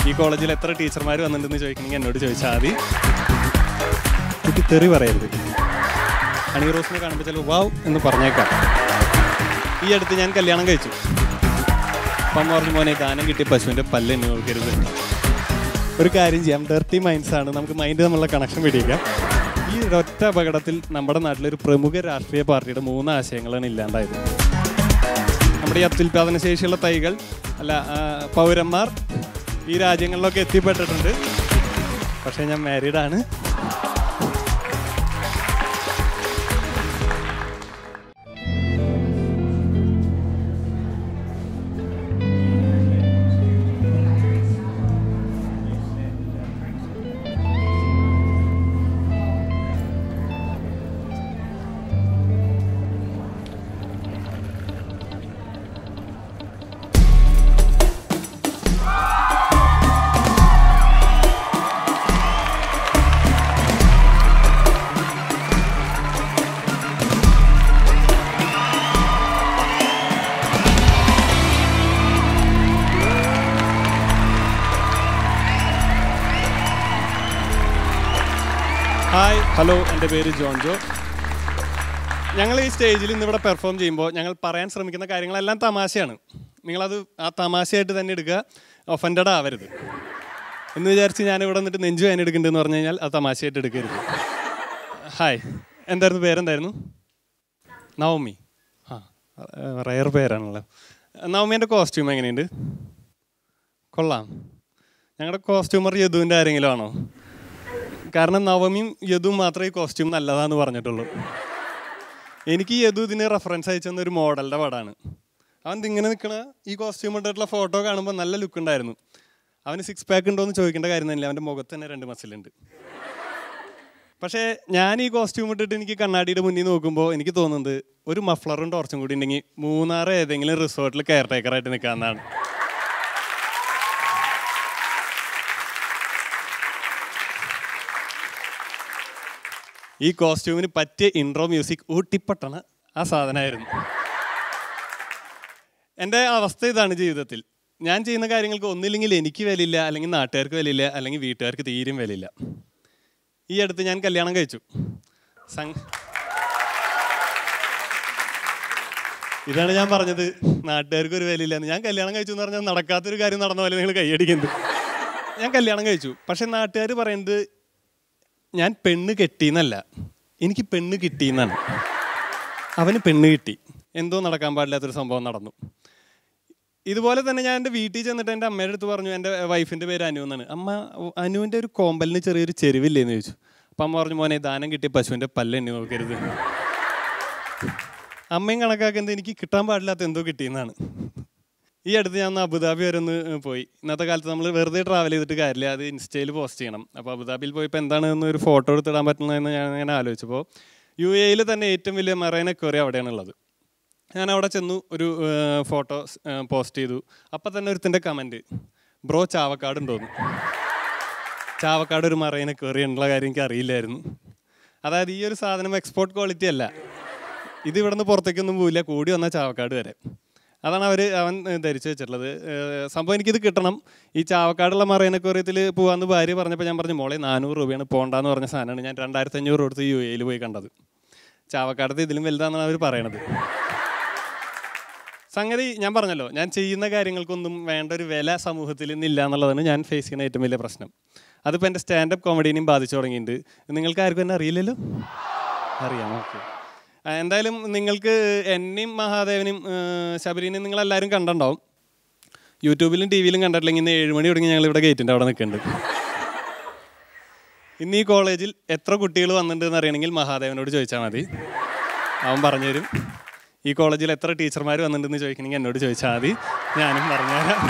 ഈ കോളേജിൽ എത്ര ടീച്ചർമാർ വന്നിട്ടുണ്ടെന്ന് ചോദിക്കണമെങ്കിൽ എന്നോട് ചോദിച്ചാൽ മതി കുട്ടി തെറി പറയരുത് ഹണി റോസിനെ കാണുമ്പോൾ ചിലപ്പോൾ വാവ് എന്ന് പറഞ്ഞേക്കാം ഈ അടുത്ത് ഞാൻ കല്യാണം കഴിച്ചു അപ്പം അമ്മ പറഞ്ഞു മോനെ ദാനം കിട്ടിയ പശുവിൻ്റെ പല്ല് എന്നെ നോക്കരുത് ഒരു കാര്യം ചെയ്യാം ഡർട്ടി മൈൻഡ്സ് ആണ് നമുക്ക് മൈൻഡ് തമ്മിലുള്ള കണക്ഷൻ പിടിക്കാം ഈ ഒരൊറ്റ അപകടത്തിൽ നമ്മുടെ നാട്ടിലൊരു പ്രമുഖ രാഷ്ട്രീയ പാർട്ടിയുടെ മൂന്ന് ആശയങ്ങളാണ് ഇല്ലാണ്ടായത് നമ്മുടെ ഈ അത്യുൽപാദന ശേഷിയുള്ള തൈകൾ അല്ല ആ, പൗരന്മാർ ഈ രാജ്യങ്ങളിലൊക്കെ എത്തിപ്പെട്ടിട്ടുണ്ട് പക്ഷേ ഞാൻ മാരീഡ് ആണ് ഹായ് ഹലോ എൻ്റെ പേര് ജോൺ ജോ ഞങ്ങൾ ഈ സ്റ്റേജിൽ ഇന്ന് ഇവിടെ പെർഫോം ചെയ്യുമ്പോൾ ഞങ്ങൾ പറയാൻ ശ്രമിക്കുന്ന കാര്യങ്ങളെല്ലാം തമാശയാണ് നിങ്ങളത് ആ തമാശയായിട്ട് തന്നെ എടുക്കുക ഒഫൻഡഡ് ആവരുത് എന്ന് വിചാരിച്ച് ഞാൻ ഇവിടെ നിന്നിട്ട് നെഞ്ചു വേന എടുക്കുന്നുണ്ടെന്ന് പറഞ്ഞു കഴിഞ്ഞാൽ അത് തമാശയായിട്ട് എടുക്കരുത് ഹായ് എന്തായിരുന്നു പേരെന്തായിരുന്നു നവമി ആ റയർ പേരാണല്ലോ നവമീൻ്റെ കോസ്റ്റ്യൂം എങ്ങനെയുണ്ട് കൊള്ളാം ഞങ്ങളുടെ കോസ്റ്റ്യൂമർ യദുവിൻ്റെ ആരെങ്കിലും ആണോ കാരണം നവമിയും യദുവും മാത്രമേ ഈ കോസ്റ്റ്യൂം നല്ലതാന്ന് പറഞ്ഞിട്ടുള്ളൂ എനിക്ക് ഈ യദു ഇതിന് റെഫറൻസ് അയച്ചെന്ന ഒരു മോഡലിൻ്റെ പടമാണ് അവൻ ഇങ്ങനെ നിൽക്കണ ഈ കോസ്റ്റ്യൂം ഇട്ടിട്ടുള്ള ഫോട്ടോ കാണുമ്പോൾ നല്ല ലുക്ക് ഉണ്ടായിരുന്നു അവന് സിക്സ് പാക്ക് ഉണ്ടോ എന്ന് ചോദിക്കേണ്ട കാര്യം തന്നെ അവൻ്റെ മുഖത്ത് തന്നെ രണ്ട് മസിലുണ്ട് പക്ഷേ ഞാൻ ഈ കോസ്റ്റ്യൂം ഇട്ടിട്ട് എനിക്ക് കണ്ണാടിയുടെ മുന്നിൽ നോക്കുമ്പോൾ എനിക്ക് തോന്നുന്നത് ഒരു മഫ്ലറും ടോർച്ചും കൂടി ഉണ്ടെങ്കിൽ മൂന്നാർ ഏതെങ്കിലും റിസോർട്ടിൽ കെയർ ടേക്കറായിട്ട് നിൽക്കാമെന്നാണ് ഈ കോസ്റ്റ്യൂമിന് പറ്റിയ ഇൻട്രോ മ്യൂസിക് ഊട്ടിപ്പട്ടണ ആ സാധനമായിരുന്നു എൻ്റെ അവസ്ഥ ഇതാണ് ജീവിതത്തിൽ ഞാൻ ചെയ്യുന്ന കാര്യങ്ങൾക്ക് ഒന്നില്ലെങ്കിൽ എനിക്ക് വിലയില്ല അല്ലെങ്കിൽ നാട്ടുകാർക്ക് വിലയില്ല അല്ലെങ്കിൽ വീട്ടുകാർക്ക് തീരും വിലയില്ല ഈ അടുത്ത് ഞാൻ കല്യാണം കഴിച്ചു സം ഇതാണ് ഞാൻ പറഞ്ഞത് നാട്ടുകാർക്ക് ഒരു വിലയില്ല എന്ന് ഞാൻ കല്യാണം കഴിച്ചു എന്ന് പറഞ്ഞാൽ നടക്കാത്തൊരു കാര്യം നടന്ന പോലെ നിങ്ങൾ കൈയടിക്കുന്നത് ഞാൻ കല്യാണം കഴിച്ചു പക്ഷെ നാട്ടുകാർ പറയുന്നത് ഞാൻ പെണ്ണ് കെട്ടിയെന്നല്ല എനിക്ക് പെണ്ണ് കിട്ടിയെന്നാണ് അവന് പെണ്ണ് കിട്ടി എന്തോ നടക്കാൻ പാടില്ലാത്തൊരു സംഭവം നടന്നു ഇതുപോലെ തന്നെ ഞാൻ എൻ്റെ വീട്ടിൽ ചെന്നിട്ട് എൻ്റെ അമ്മയുടെ അടുത്ത് പറഞ്ഞു എൻ്റെ വൈഫിൻ്റെ പേര് അനു എന്നാണ് അമ്മ അനുവിൻ്റെ ഒരു കോമ്പലിന് ചെറിയൊരു ചെരുവില്ലേന്ന് ചോദിച്ചു അപ്പം അമ്മ പറഞ്ഞു മോനെ ദാനം കിട്ടിയ പശുവിൻ്റെ പല്ല് എണ്ണി നോക്കരുത് അമ്മയും കണക്കാക്കുന്നത് എനിക്ക് കിട്ടാൻ പാടില്ലാത്ത എന്തോ കിട്ടിയെന്നാണ് ഈ അടുത്ത് ഞാൻ ഒന്ന് അബുദാബി വരെ ഒന്ന് പോയി ഇന്നത്തെ കാലത്ത് നമ്മൾ വെറുതെ ട്രാവൽ ചെയ്തിട്ട് കാര്യമില്ല അത് ഇൻസ്റ്റയിൽ പോസ്റ്റ് ചെയ്യണം അപ്പോൾ അബുദാബിയിൽ പോയപ്പോൾ എന്താണ് എന്ന് ഒരു ഫോട്ടോ എടുത്തിടാൻ പറ്റുന്നതെന്ന് ഞാൻ ഇങ്ങനെ ആലോചിച്ചപ്പോൾ യു എയിൽ തന്നെ ഏറ്റവും വലിയ മറൈൻ അക്വേറിയം അവിടെയാണുള്ളത് ഞാൻ അവിടെ ചെന്നു ഒരു ഫോട്ടോ പോസ്റ്റ് ചെയ്തു അപ്പം തന്നെ ഒരുത്തിൻ്റെ കമൻറ്റ് ബ്രോ ചാവക്കാട് ഉണ്ടോന്ന് ചാവക്കാട് ഒരു മറൈൻ അക്വേറിയം ഉള്ള കാര്യം എനിക്ക് അറിയില്ലായിരുന്നു അതായത് ഈ ഒരു സാധനം എക്സ്പോർട്ട് ക്വാളിറ്റി അല്ല ഇത് ഇവിടുന്ന് പുറത്തേക്കൊന്നും പോവില്ല കൂടി വന്നാൽ ചാവക്കാട് വരെ അതാണ് അവർ അവൻ ഏഹ്, ധരിച്ചു വെച്ചിട്ടുള്ളത് ഏഹ്, സംഭവം എനിക്കിത് കിട്ടണം ഈ ചാവക്കാടുള്ള മറൈൻ അക്വേറിയത്തിൽ പോകാമെന്ന് ഭാര്യ പറഞ്ഞപ്പോൾ ഞാൻ പറഞ്ഞു മോളെ നാനൂറ് രൂപയാണ് പോകണ്ടെന്ന് പറഞ്ഞ സാധനമാണ് ഞാൻ രണ്ടായിരത്തി അഞ്ഞൂറ് കൊടുത്ത് യു എയിൽ പോയി കണ്ടത് ചാവക്കാടത്ത് ഇതിലും വലുതാണെന്നാണ് അവർ പറയണത് സംഗതി ഞാൻ പറഞ്ഞല്ലോ ഞാൻ ചെയ്യുന്ന കാര്യങ്ങൾക്കൊന്നും വേണ്ട ഒരു വില സമൂഹത്തിൽ ഇന്നില്ല എന്നുള്ളതാണ് ഞാൻ ഫേസ് ചെയ്യുന്ന ഏറ്റവും വലിയ പ്രശ്നം അതിപ്പോൾ എൻ്റെ സ്റ്റാൻഡപ്പ് കോമഡീനെയും ബാധിച്ചു തുടങ്ങിയിട്ടുണ്ട് നിങ്ങൾക്ക് ആർക്കും എന്നെ അറിയില്ലല്ലോ അറിയാം ഓക്കെ എന്തായാലും നിങ്ങൾക്ക് എന്നെയും മഹാദേവനെയും ആ, ശബരിനെയും നിങ്ങളെല്ലാവരും കണ്ടിട്ടുണ്ടാവും യൂട്യൂബിലും ടി വിയിലും കണ്ടിട്ടില്ലെങ്കിൽ ഇന്ന് ഏഴ് മണി തുടങ്ങി ഞങ്ങൾ ഇവിടെ ഗേറ്റിൻ്റെ അവിടെ നിൽക്കുന്നുണ്ട് ഇന്ന് ഈ കോളേജിൽ എത്ര കുട്ടികൾ വന്നിട്ടുണ്ടെന്ന് അറിയണമെങ്കിൽ മഹാദേവനോട് ചോദിച്ചാൽ മതി അവൻ പറഞ്ഞുതരും ഈ കോളേജിൽ എത്ര ടീച്ചർമാർ വന്നിട്ടുണ്ടെന്ന് ചോദിക്കണമെങ്കിൽ എന്നോട് ചോദിച്ചാൽ മതി ഞാനും പറഞ്ഞുതരാം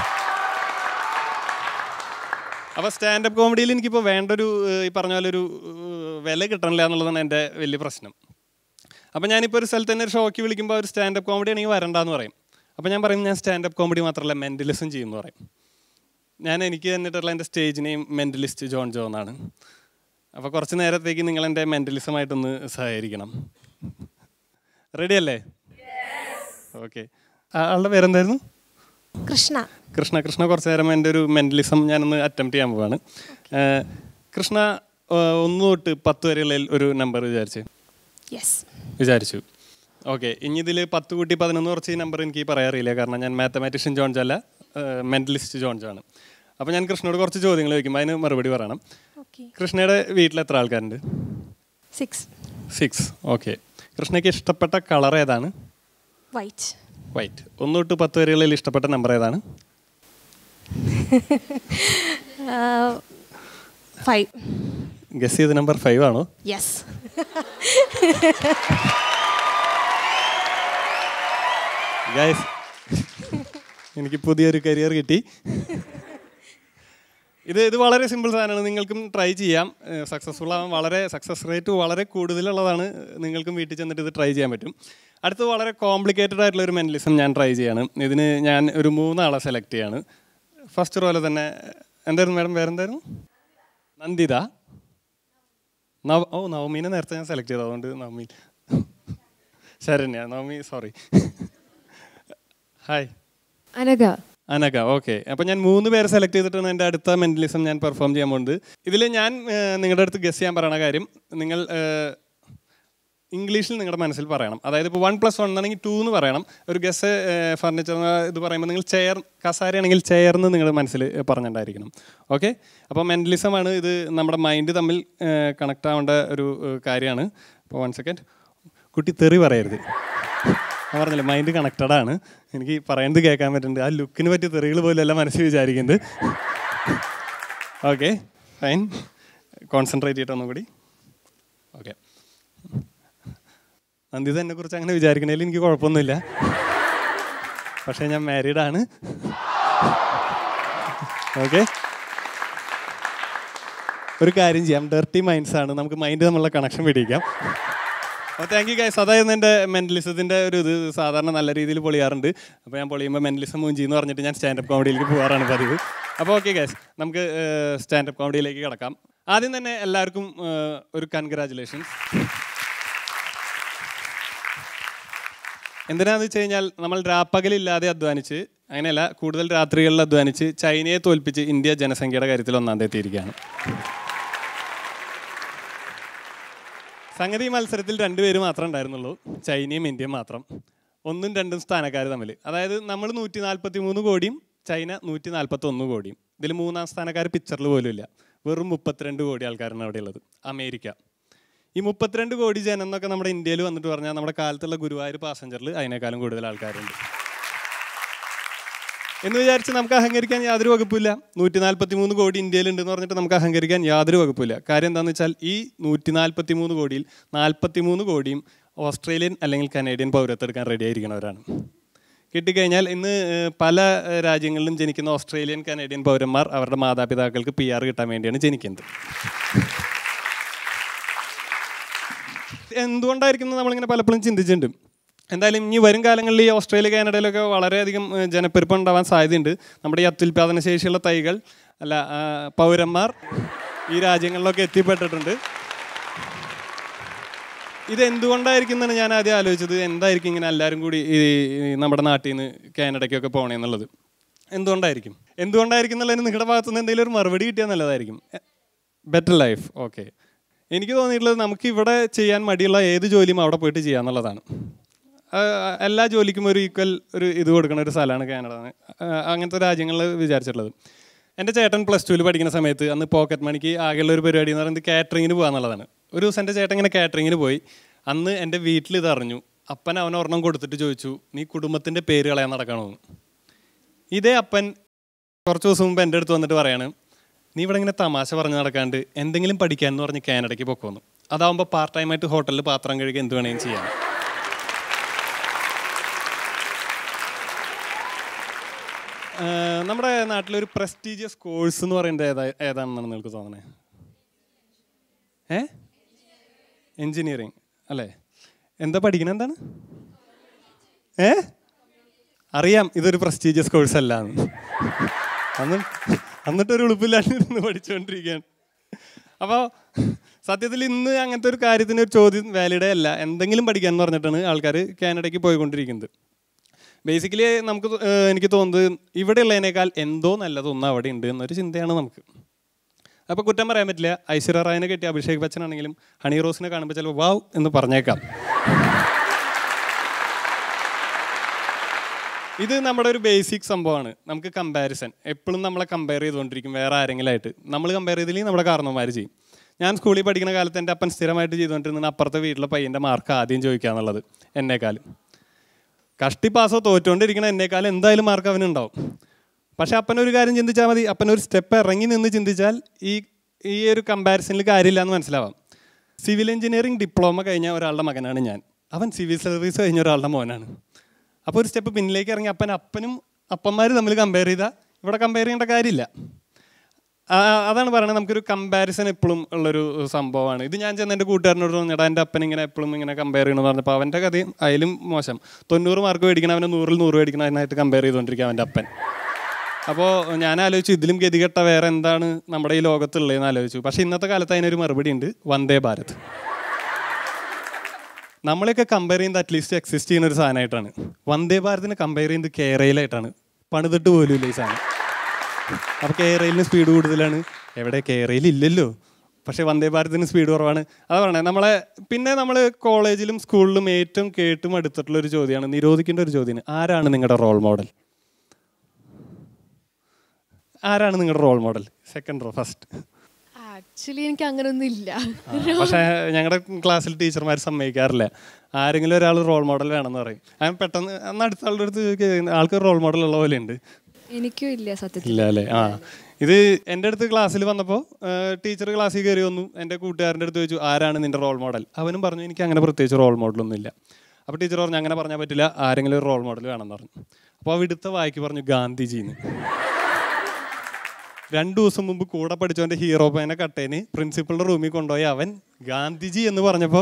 അപ്പോൾ സ്റ്റാൻഡപ്പ് കോമഡിയിൽ എനിക്കിപ്പോൾ വേണ്ടൊരു ഏഹ്, ഈ പറഞ്ഞ പോലെ ഒരു ഏഹ്, വില കിട്ടണില്ല എന്നുള്ളതാണ് എൻ്റെ വലിയ പ്രശ്നം അപ്പോൾ ഞാനിപ്പോൾ ഒരു സ്ഥലത്ത് തന്നെ ഒരു ഷോക്ക് വിളിക്കുമ്പോൾ ഒരു സ്റ്റാൻഡപ്പ് കോമഡി ആണെങ്കിൽ വരണ്ടെന്ന് പറയും അപ്പോൾ ഞാൻ പറയും ഞാൻ സ്റ്റാൻഡപ്പ് കോമഡി മാത്രമല്ല മെൻ്റലിസം ചെയ്യുമെന്ന് പറയും ഞാൻ എനിക്ക് തന്നിട്ടുള്ള എൻ്റെ stage name mentalist John Jo എന്നാണ് അപ്പോൾ കുറച്ച് നേരത്തേക്ക് നിങ്ങൾ എൻ്റെ മെൻ്റലിസമായിട്ടൊന്ന് സഹകരിക്കണം റെഡി അല്ലേ ഓക്കെ ആളുടെ പേരെന്തായിരുന്നു കൃഷ്ണ കൃഷ്ണ കൃഷ്ണ കുറച്ച് നേരം എൻ്റെ ഒരു മെൻ്റലിസം ഞാനൊന്ന് അറ്റംപ്റ്റ് ചെയ്യാൻ പോവാണ് ഏഹ്, കൃഷ്ണ ഏഹ്, ഒന്ന് തൊട്ട് പത്ത് വരെയുള്ള ഒരു നമ്പർ വിചാരിച്ച് യെസ് വിചാരിച്ചു ഓക്കെ ഇനി ഇതിൽ പത്ത് കൂട്ടി പതിനൊന്ന് കുറച്ച് ഈ നമ്പർ എനിക്ക് പറയാറില്ല കാരണം ഞാൻ മാത്തമാറ്റീഷ്യൻ ജോൺജ് അല്ല മെൻ്റലിസ്റ്റ് ജോൺജ് ആണ് അപ്പോൾ ഞാൻ കൃഷ്ണയോട് കുറച്ച് ചോദ്യങ്ങൾ ചോദിക്കുമ്പോൾ അതിന് മറുപടി പറയണം ഓക്കെ കൃഷ്ണയുടെ വീട്ടിൽ എത്ര ആൾക്കാരുണ്ട് സിക്സ് സിക്സ് ഓക്കെ കൃഷ്ണയ്ക്ക് ഇഷ്ടപ്പെട്ട കളർ ഏതാണ് വൈറ്റ് വൈറ്റ് ഒന്ന് തൊട്ട് പത്ത് വരെകളിൽ ഇഷ്ടപ്പെട്ട നമ്പർ ഏതാണ് ഫൈവ് ഗസ് ചെയ്ത നമ്പർ ഫൈവ് ആണോ യെസ് ഗൈസ് എനിക്ക് പുതിയൊരു കരിയർ കിട്ടി ഇത് ഇത് വളരെ സിമ്പിൾ സാധനമാണ് നിങ്ങൾക്കും ട്രൈ ചെയ്യാം സക്സസ്ഫുൾ ആവാൻ വളരെ സക്സസ് റേറ്റ് വളരെ കൂടുതലുള്ളതാണ് നിങ്ങൾക്കും വീട്ടിൽ ചെന്നിട്ട് ഇത് ട്രൈ ചെയ്യാൻ പറ്റും അടുത്ത് വളരെ കോംപ്ലിക്കേറ്റഡ് ആയിട്ടുള്ള ഒരു മെൻ്റലിസം ഞാൻ ട്രൈ ചെയ്യാണ് ഇതിന് ഞാൻ ഒരു മൂന്നാളെ സെലക്ട് ചെയ്യാണ് ഫസ്റ്റ് റോലെ തന്നെ എന്തായിരുന്നു മാഡം വേറെന്തായിരുന്നു നന്ദിത നവ ഓ നവമീനെ നേരത്തെ ഞാൻ സെലക്ട് ചെയ്തു അതുകൊണ്ട് Navami Saranya Navami sorry hi Anagha Anagha okay അപ്പം ഞാൻ മൂന്ന് പേരെ സെലക്ട് ചെയ്തിട്ടാണ് എൻ്റെ അടുത്ത മെൻ്റലിസം ഞാൻ പെർഫോം ചെയ്യാൻ പോകുന്നത് ഇതിൽ ഞാൻ ഏഹ്, നിങ്ങളുടെ അടുത്ത് ഗസ് ചെയ്യാൻ പറയണ കാര്യം നിങ്ങൾ ഏഹ്, ഇംഗ്ലീഷിൽ നിങ്ങളുടെ മനസ്സിൽ പറയണം അതായത് ഇപ്പോൾ വൺ പ്ലസ് വൺ ആണെങ്കിൽ ടു എന്ന് പറയണം ഒരു ഗസ് ഫർണിച്ചർ ഇത് പറയുമ്പോൾ നിങ്ങൾ ചെയർ കസാരയാണെങ്കിൽ ചെയർ എന്ന് നിങ്ങളുടെ മനസ്സിൽ പറഞ്ഞിട്ടുണ്ടായിരിക്കണം ഓക്കെ അപ്പോൾ മെൻ്റലിസമാണ് ഇത് നമ്മുടെ മൈൻഡ് തമ്മിൽ കണക്ട് ആവേണ്ട ഒരു ഏഹ്, കാര്യമാണ് അപ്പോൾ വൺ സെക്കൻഡ് കുട്ടി തെറി പറയരുത് ഞാൻ പറഞ്ഞില്ലേ മൈൻഡ് കണക്റ്റഡ് ആണ് എനിക്ക് പറയുന്നത് കേൾക്കാൻ പറ്റുന്നുണ്ട് ആ ലുക്കിന് പറ്റിയ തെറികൾ പോലും എല്ലാം മനസ്സിൽ വിചാരിക്കുന്നുണ്ട് ഓക്കെ ഫൈൻ കോൺസെൻട്രേറ്റ് ചെയ്തിട്ട് ഒന്നും കൂടി ഓക്കെ നന്ദിത എന്നെ കുറിച്ച് അങ്ങനെ വിചാരിക്കണേൽ എനിക്ക് കുഴപ്പമൊന്നുമില്ല പക്ഷേ ഞാൻ മാരീഡ് ആണ് ഓക്കെ ഒരു കാര്യം ചെയ്യാം ഡർട്ടി മൈൻഡ്സ് ആണ് നമുക്ക് മൈൻഡ് തമ്മിലുള്ള കണക്ഷൻ പിടിക്കാം അപ്പോൾ താങ്ക് യു ഗൈസ് അതായിരുന്നു എൻ്റെ മെൻ്റലിസത്തിൻ്റെ ഒരു ഇത് സാധാരണ നല്ല രീതിയിൽ പൊളിയാറുണ്ട് അപ്പോൾ ഞാൻ പൊളിയുമ്പോൾ മെൻ്റലിസം മൂഞ്ചി എന്ന് പറഞ്ഞിട്ട് ഞാൻ സ്റ്റാൻഡപ്പ് കോമഡിയിലേക്ക് പോകാറാണ് പതിവ് അപ്പോൾ ഓക്കെ ഗൈസ് നമുക്ക് സ്റ്റാൻഡപ്പ് കോമഡിയിലേക്ക് കിടക്കാം ആദ്യം തന്നെ എല്ലാവർക്കും ഏഹ്, ഒരു കൺഗ്രാറ്റുലേഷൻസ് എന്തിനാന്ന് വെച്ച് കഴിഞ്ഞാൽ നമ്മൾ രാപ്പകലില്ലാതെ അധ്വാനിച്ച് അങ്ങനെയല്ല കൂടുതൽ രാത്രികളിൽ അധ്വാനിച്ച് ചൈനയെ തോൽപ്പിച്ച് ഇന്ത്യ ജനസംഖ്യയുടെ കാര്യത്തിൽ ഒന്നാം എത്തിയിരിക്കുകയാണ് സംഗതി ഈ മത്സരത്തിൽ രണ്ടുപേര് മാത്രമേ ഉണ്ടായിരുന്നുള്ളൂ ചൈനയും ഇന്ത്യയും മാത്രം ഒന്നും രണ്ടും സ്ഥാനക്കാർ തമ്മിൽ അതായത് നമ്മൾ നൂറ്റി നാൽപ്പത്തി മൂന്ന് കോടിയും ചൈന നൂറ്റി നാൽപ്പത്തി ഒന്ന് കോടിയും ഇതിൽ മൂന്നാം സ്ഥാനക്കാർ പിക്ചറിൽ പോലും ഇല്ല വെറും മുപ്പത്തിരണ്ട് കോടി ആൾക്കാരാണ് അവിടെ ഉള്ളത് അമേരിക്ക ഈ മുപ്പത്തിരണ്ട് കോടി ജനം എന്നൊക്കെ നമ്മുടെ ഇന്ത്യയിൽ വന്നിട്ട് പറഞ്ഞാൽ നമ്മുടെ കാലത്തുള്ള ഗുരുവായൂർ പാസഞ്ചറിൽ അതിനേക്കാളും കൂടുതൽ ആൾക്കാരുണ്ട് എന്ന് വിചാരിച്ച് നമുക്ക് അഹങ്കരിക്കാൻ യാതൊരു വകുപ്പില്ല നൂറ്റി നാൽപ്പത്തി മൂന്ന് കോടി ഇന്ത്യയിലുണ്ടെന്ന് പറഞ്ഞിട്ട് നമുക്ക് അഹങ്കരിക്കാൻ യാതൊരു വകുപ്പില്ല കാര്യം എന്താണെന്ന് വെച്ചാൽ ഈ നൂറ്റി നാൽപ്പത്തി മൂന്ന് കോടിയിൽ നാൽപ്പത്തി മൂന്ന് കോടിയും ഓസ്ട്രേലിയൻ അല്ലെങ്കിൽ കനേഡിയൻ പൗരത്വം എടുക്കാൻ റെഡി ആയിരിക്കുന്നവരാണ് കിട്ടിക്കഴിഞ്ഞാൽ ഇന്ന് ഏഹ്, പല ഏഹ്, രാജ്യങ്ങളിലും ജനിക്കുന്ന ഓസ്ട്രേലിയൻ കനേഡിയൻ പൗരന്മാർ അവരുടെ മാതാപിതാക്കൾക്ക് പി ആർ കിട്ടാൻ വേണ്ടിയാണ് ജനിക്കുന്നത് എന്തുകൊണ്ടായിരിക്കും എന്ന് നമ്മളിങ്ങനെ പലപ്പോഴും ചിന്തിച്ചിട്ടുണ്ട് എന്തായാലും ഇനി വരും കാലങ്ങളിൽ ഈ ഓസ്ട്രേലിയ കാനഡയിലൊക്കെ വളരെയധികം ഏഹ്, ജനപ്പെരുപ്പം ഉണ്ടാവാൻ സാധ്യതയുണ്ട് നമ്മുടെ ഈ അത്യുൽപാദന ശേഷിയുള്ള തൈകൾ അല്ല ആ, പൗരന്മാർ ഈ രാജ്യങ്ങളിലൊക്കെ എത്തിപ്പെട്ടിട്ടുണ്ട് ഇത് എന്തുകൊണ്ടായിരിക്കും എന്നാണ് ഞാൻ ആദ്യം ആലോചിച്ചത് എന്തായിരിക്കും ഇങ്ങനെ എല്ലാവരും കൂടി ഈ ഈ നമ്മുടെ നാട്ടിൽ നിന്ന് കാനഡയ്ക്കൊക്കെ പോകണമെന്നുള്ളത് എന്തുകൊണ്ടായിരിക്കും എന്തുകൊണ്ടായിരിക്കും എന്നുള്ളതിന് നിങ്ങളുടെ ഭാഗത്തുനിന്ന് എന്തെങ്കിലും ഒരു മറുപടി കിട്ടിയാൽ നല്ലതായിരിക്കും ബെറ്റർ ലൈഫ് ഓക്കെ എനിക്ക് തോന്നിയിട്ടുള്ളത് നമുക്ക് ഇവിടെ ചെയ്യാൻ മടിയുള്ള ഏത് ജോലിയും അവിടെ പോയിട്ട് ചെയ്യാന്നുള്ളതാണ് ആ, എല്ലാ ജോലിക്കും ഒരു ഈക്വൽ ഒരു ഇത് കൊടുക്കുന്ന ഒരു സ്ഥലമാണ് കാനഡ ആ, അങ്ങനത്തെ രാജ്യങ്ങളിൽ വിചാരിച്ചിട്ടുള്ളത് എൻ്റെ ചേട്ടൻ പ്ലസ് ടുവിൽ പഠിക്കുന്ന സമയത്ത് അന്ന് പോക്കറ്റ് മണിക്ക് ആകെയുള്ള ഒരു പരിപാടി എന്ന് പറയുന്നത് കാറ്ററിങ്ങിന് പോകാന്നുള്ളതാണ് ഒരു ദിവസം എൻ്റെ ചേട്ടൻ ഇങ്ങനെ കാറ്ററിങ്ങിന് പോയി അന്ന് എൻ്റെ വീട്ടിൽ ഇത് അറിഞ്ഞു അപ്പൻ അവൻ ഒരെണ്ണം കൊടുത്തിട്ട് ചോദിച്ചു നീ കുടുംബത്തിൻ്റെ പേര് കളയാൻ നടക്കണോ എന്ന് ഇതേ അപ്പൻ കുറച്ച് ദിവസം മുമ്പ് എൻ്റെ അടുത്ത് വന്നിട്ട് പറയാണ് നീ ഇവിടെ ഇങ്ങനെ തമാശ പറഞ്ഞ് നടക്കാണ്ട് എന്തെങ്കിലും പഠിക്കാൻ എന്ന് പറഞ്ഞ് കാനഡയ്ക്ക് പൊക്കോന്നു അതാവുമ്പോൾ പാർട്ട് ടൈമായിട്ട് ഹോട്ടലിൽ പാത്രം കഴുകി എന്ത് വേണമെങ്കിലും ചെയ്യാം ഏഹ് നമ്മുടെ നാട്ടിലൊരു പ്രസ്റ്റീജിയസ് കോഴ്സ് എന്ന് പറയുന്നത് ഏതാ ഏതാണെന്നാണ് നിങ്ങൾക്ക് തോന്നണേ ഏ എൻജിനീയറിങ് അല്ലേ എന്താ പഠിക്കണത് എന്താണ് ഏ അറിയാം ഇതൊരു പ്രസ്റ്റീജിയസ് കോഴ്സ് അല്ല എന്ന് അന്ന് എന്നിട്ടൊരു ഉളുപ്പില്ലാണ്ട് ഇരുന്ന് പഠിച്ചുകൊണ്ടിരിക്കുകയാണ് അപ്പോൾ സത്യത്തിൽ ഇന്ന് അങ്ങനത്തെ ഒരു കാര്യത്തിന് ഒരു ചോദ്യം വാലിഡേ അല്ല എന്തെങ്കിലും പഠിക്കാൻ എന്ന് പറഞ്ഞിട്ടാണ് ആൾക്കാർ കാനഡയ്ക്ക് പോയിക്കൊണ്ടിരിക്കുന്നത് ബേസിക്കലി നമുക്ക് തോ- ഏഹ് എനിക്ക് തോന്നുന്നത് ഇവിടെ ഉള്ളതിനേക്കാൾ എന്തോ നല്ലതൊന്നും അവിടെ ഉണ്ട് എന്നൊരു ചിന്തയാണ് നമുക്ക് അപ്പോൾ കുറ്റം പറയാൻ പറ്റില്ല ഐശ്വര്യ റായിനെ കെട്ടി അഭിഷേക് ബച്ചൻ ആണെങ്കിലും ഹണി റോസിനെ കാണുമ്പോൾ ചിലപ്പോൾ വാവ് എന്ന് പറഞ്ഞേക്കാം ഇത് നമ്മുടെ ഒരു ബേസിക് സംഭവമാണ് നമുക്ക് കമ്പാരിസൺ എപ്പോഴും നമ്മളെ കമ്പയർ ചെയ്തുകൊണ്ടിരിക്കും വേറെ ആരെങ്കിലും ആയിട്ട് നമ്മൾ കമ്പയർ ചെയ്തില്ലെങ്കിൽ നമ്മുടെ കാരണവന്മാർ ചെയ്യും ഞാൻ സ്കൂളിൽ പഠിക്കുന്ന കാലത്ത് എൻ്റെ അപ്പൻ സ്ഥിരമായിട്ട് ചെയ്തുകൊണ്ടിരുന്ന അപ്പുറത്തെ വീട്ടിലെ പയ്യൻ്റെ മാർക്ക് ആദ്യം ചോദിക്കുക എന്നുള്ളത് എന്നെക്കാളും കഷ്ടി പാസോ തോറ്റുകൊണ്ടിരിക്കണ എന്നേക്കാളും എന്തായാലും മാർക്ക് അവനുണ്ടാവും പക്ഷെ അപ്പനൊരു കാര്യം ചിന്തിച്ചാൽ മതി അപ്പനൊരു സ്റ്റെപ്പ് ഇറങ്ങി നിന്ന് ചിന്തിച്ചാൽ ഈ ഈ ഒരു കമ്പാരിസണിൽ കാര്യമില്ല എന്ന് മനസ്സിലാവാം സിവിൽ എഞ്ചിനീയറിംഗ് ഡിപ്ലോമ കഴിഞ്ഞ ഒരാളുടെ മകനാണ് ഞാൻ അവൻ സിവിൽ സർവീസ് കഴിഞ്ഞ ഒരാളുടെ മോനാണ് അപ്പോൾ ഒരു സ്റ്റെപ്പ് പിന്നിലേക്ക് ഇറങ്ങി അപ്പൻ അപ്പനും അപ്പന്മാർ തമ്മിൽ കമ്പയർ ചെയ്താൽ ഇവിടെ കമ്പയർ ചെയ്യേണ്ട കാര്യമില്ല ആ, അതാണ് പറയുന്നത് നമുക്കൊരു കമ്പാരിസൺ എപ്പോഴും ഉള്ളൊരു സംഭവമാണ് ഇത് ഞാൻ ചെന്ന് എൻ്റെ കൂട്ടുകാരനോട് പറഞ്ഞിട്ട് എൻ്റെ അപ്പൻ ഇങ്ങനെ എപ്പോഴും ഇങ്ങനെ കമ്പയർ ചെയ്യണമെന്ന് പറഞ്ഞപ്പോൾ അവൻ്റെ കഥയും അതിലും മോശം തൊണ്ണൂറ് മാർക്ക് മേടിക്കണം അവനെ നൂറിൽ നൂറ് മേടിക്കണം അതിനായിട്ട് കമ്പയർ ചെയ്തുകൊണ്ടിരിക്കുക അവൻ്റെ അപ്പൻ അപ്പോൾ ഞാൻ ആലോചിച്ചു ഇതിലും ഗതികെട്ട വേറെ എന്താണ് നമ്മുടെ ഈ ലോകത്തുള്ളതെന്ന് ആലോചിച്ചു പക്ഷേ ഇന്നത്തെ കാലത്ത് അതിനൊരു മറുപടി ഉണ്ട് വന്ദേ ഭാരത് നമ്മളെയൊക്കെ കമ്പയർ ചെയ്യുന്നത് അറ്റ്ലീസ്റ്റ് എക്സിസ്റ്റ് ചെയ്യുന്ന ഒരു സാധനമായിട്ടാണ് വന്ദേ ഭാരതിനെ കമ്പയർ ചെയ്യുന്നത് കേരളയിലായിട്ടാണ് പണിതിട്ട് പോലും ഇല്ല ഈ സാധനം അപ്പോൾ കേരളയിലിന് സ്പീഡ് കൂടുതലാണ് എവിടെ കേരളയിൽ ഇല്ലല്ലോ പക്ഷേ വന്ദേ ഭാരതിന് സ്പീഡ് കുറവാണ് അത് പറയണേ നമ്മളെ പിന്നെ നമ്മൾ കോളേജിലും സ്കൂളിലും ഏറ്റവും കേട്ടും അടുത്തിട്ടുള്ള ഒരു ചോദ്യമാണ് നിരോധിക്കേണ്ട ഒരു ചോദ്യമാണ് ആരാണ് നിങ്ങളുടെ റോൾ മോഡൽ ആരാണ് നിങ്ങളുടെ role model second row first actually എനിക്ക് അങ്ങനൊന്നും ഇല്ല പക്ഷേ ഞങ്ങളുടെ ക്ലാസ്സിൽ ടീച്ചർമാർ സമ്മതിക്കാറില്ല ആരെങ്കിലും ഒരാൾ റോൾ മോഡൽ വേണമെന്ന് പറയും ഞാൻ പെട്ടെന്ന് അന്ന് അടുത്ത ആളുടെ അടുത്ത് ചോദിക്കുക ആൾക്ക് റോൾ മോഡൽ ഉള്ള പോലെ ഉണ്ട് എനിക്കും ഇല്ല സത്യത്തിൽ ഇല്ല അല്ലേ ആ ഇത് എൻ്റെ അടുത്ത് ക്ലാസ്സിൽ വന്നപ്പോൾ ടീച്ചർ ക്ലാസ്സിൽ കയറി വന്നു എൻ്റെ കൂട്ടുകാരൻ്റെ അടുത്ത് ചോദിച്ചു ആരാണ് നിൻ്റെ റോൾ മോഡൽ അവനും പറഞ്ഞു എനിക്ക് അങ്ങനെ പ്രത്യേകിച്ച് റോൾ മോഡലൊന്നും ഇല്ല അപ്പോൾ ടീച്ചർ പറഞ്ഞു അങ്ങനെ പറഞ്ഞാൽ പറ്റില്ല ആരെങ്കിലും ഒരു റോൾ മോഡൽ വേണമെന്ന് പറഞ്ഞു അപ്പോൾ ആ വിടുത്ത വായിക്ക് പറഞ്ഞു ഗാന്ധിജിന്ന് രണ്ടു ദിവസം മുമ്പ് കൂടെ പഠിച്ചവൻ്റെ ഹീറോ പയ്യനെ കട്ടേന് പ്രിൻസിപ്പളുടെ റൂമിൽ കൊണ്ടുപോയി അവൻ ഗാന്ധിജി എന്ന് പറഞ്ഞപ്പോൾ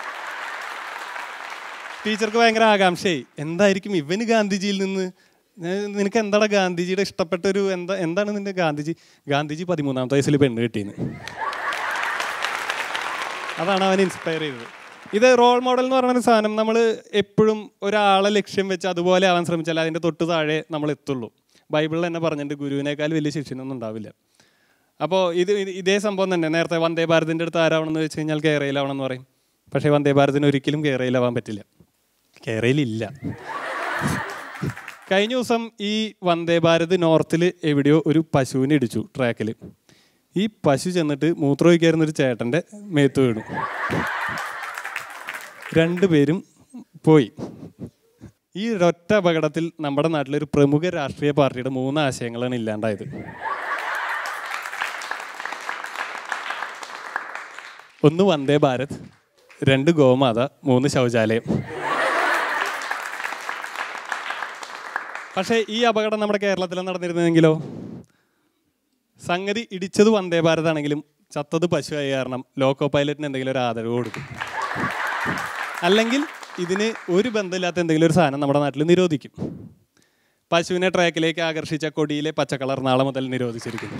ടീച്ചർക്ക് ഭയങ്കര ആകാംക്ഷയായി എന്തായിരിക്കും ഇവന് ഗാന്ധിജിയിൽ നിന്ന് ഏഹ് നിനക്ക് എന്താണ് ഗാന്ധിജിയുടെ ഇഷ്ടപ്പെട്ട ഒരു എന്താ എന്താണ് നിന്റെ ഗാന്ധിജി ഗാന്ധിജി പതിമൂന്നാമത്തെ വയസ്സിൽ പെണ്ണ് കിട്ടിയെന്ന് അതാണ് അവൻ ഇൻസ്പയർ ചെയ്തത് ഇത് റോൾ മോഡൽ എന്ന് പറയുന്ന ഒരു സാധനം നമ്മൾ എപ്പോഴും ഒരാളെ ലക്ഷ്യം വെച്ച് അതുപോലെ ആവാൻ ശ്രമിച്ചാൽ അതിൻ്റെ തൊട്ട് താഴെ നമ്മൾ എത്തുള്ളൂ ബൈബിളിൽ തന്നെ പറഞ്ഞിട്ട് ഗുരുവിനേക്കാൾ വലിയ ശിക്ഷനൊന്നും ഉണ്ടാവില്ല അപ്പോൾ ഇത് ഇത് ഇതേ സംഭവം തന്നെ നേരത്തെ വന്ദേ ഭാരതിൻ്റെ അടുത്ത് ആരാവണമെന്ന് വെച്ച് കഴിഞ്ഞാൽ കേരളയിലാവണമെന്ന് പറയും പക്ഷേ വന്ദേ ഭാരതിന് ഒരിക്കലും കേരളയിലാവാൻ പറ്റില്ല കേരളയിലില്ല കഴിഞ്ഞ ദിവസം ഈ വന്ദേ ഭാരത് നോർത്തിൽ എവിടെയോ ഒരു പശുവിനെ ഇടിച്ചു ട്രാക്കിൽ ഈ പശു ചെന്നിട്ട് മൂത്രമൊഴിക്കായിരുന്ന ഒരു ചേട്ടൻ്റെ മേത്ത് വീണു രണ്ടുപേരും പോയി ഈ ഒരൊറ്റ അപകടത്തിൽ നമ്മുടെ നാട്ടിലെ ഒരു പ്രമുഖ രാഷ്ട്രീയ പാർട്ടിയുടെ മൂന്ന് ആശയങ്ങളാണ് ഇല്ലാണ്ടായത് ഒന്ന് വന്ദേ ഭാരത് രണ്ട് ഗോമാത മൂന്ന് ശൗചാലയം പക്ഷേ ഈ അപകടം നമ്മുടെ കേരളത്തിൽ നടന്നിരുന്നെങ്കിലോ സംഗതി ഇടിച്ചത് വന്ദേ ഭാരത് ആണെങ്കിലും ചത്തത് പശുവായ കാരണം ലോക്കോ പൈലറ്റിന് എന്തെങ്കിലും ഒരു ആദരവ് കൊടുക്കും അല്ലെങ്കിൽ ഇതിന് ഒരു ബന്ധമില്ലാത്ത എന്തെങ്കിലും ഒരു സാധനം നമ്മുടെ നാട്ടിൽ നിരോധിക്കും പശുവിനെ ട്രാക്കിലേക്ക് ആകർഷിച്ച കൊടിയിലെ പച്ചക്കളർ നാളെ മുതൽ നിരോധിച്ചിരിക്കുന്നു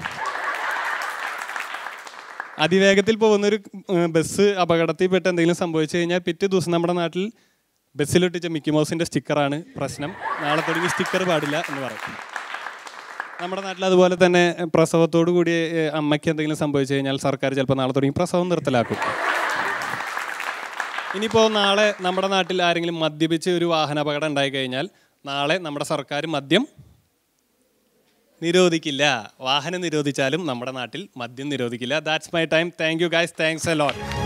അതിവേഗത്തിൽ പോകുന്ന ഒരു ഏഹ്, ബസ് അപകടത്തിൽപ്പെട്ട് എന്തെങ്കിലും സംഭവിച്ചു കഴിഞ്ഞാൽ പിറ്റേ ദിവസം നമ്മുടെ നാട്ടിൽ ബസ്സിലൊട്ടിച്ച മിക്കി മൗസിന്റെ സ്റ്റിക്കറാണ് പ്രശ്നം നാളെ തുടങ്ങി സ്റ്റിക്കർ പാടില്ല എന്ന് പറയും നമ്മുടെ നാട്ടിൽ അതുപോലെ തന്നെ പ്രസവത്തോടു കൂടി ഏഹ്, അമ്മയ്ക്ക് എന്തെങ്കിലും സംഭവിച്ചു കഴിഞ്ഞാൽ സർക്കാർ ചിലപ്പോൾ നാളെ തുടങ്ങി പ്രസവം നിർത്തലാക്കും ഇനിയിപ്പോൾ നാളെ നമ്മുടെ നാട്ടിൽ ആരെങ്കിലും മദ്യപിച്ച് ഒരു വാഹനാപകടം ഉണ്ടായി കഴിഞ്ഞാൽ നാളെ നമ്മുടെ സർക്കാർ മദ്യം നിരോധിക്കില്ല വാഹനം നിരോധിച്ചാലും നമ്മുടെ നാട്ടിൽ മദ്യം നിരോധിക്കില്ല that's my time thank you guys thanks a lot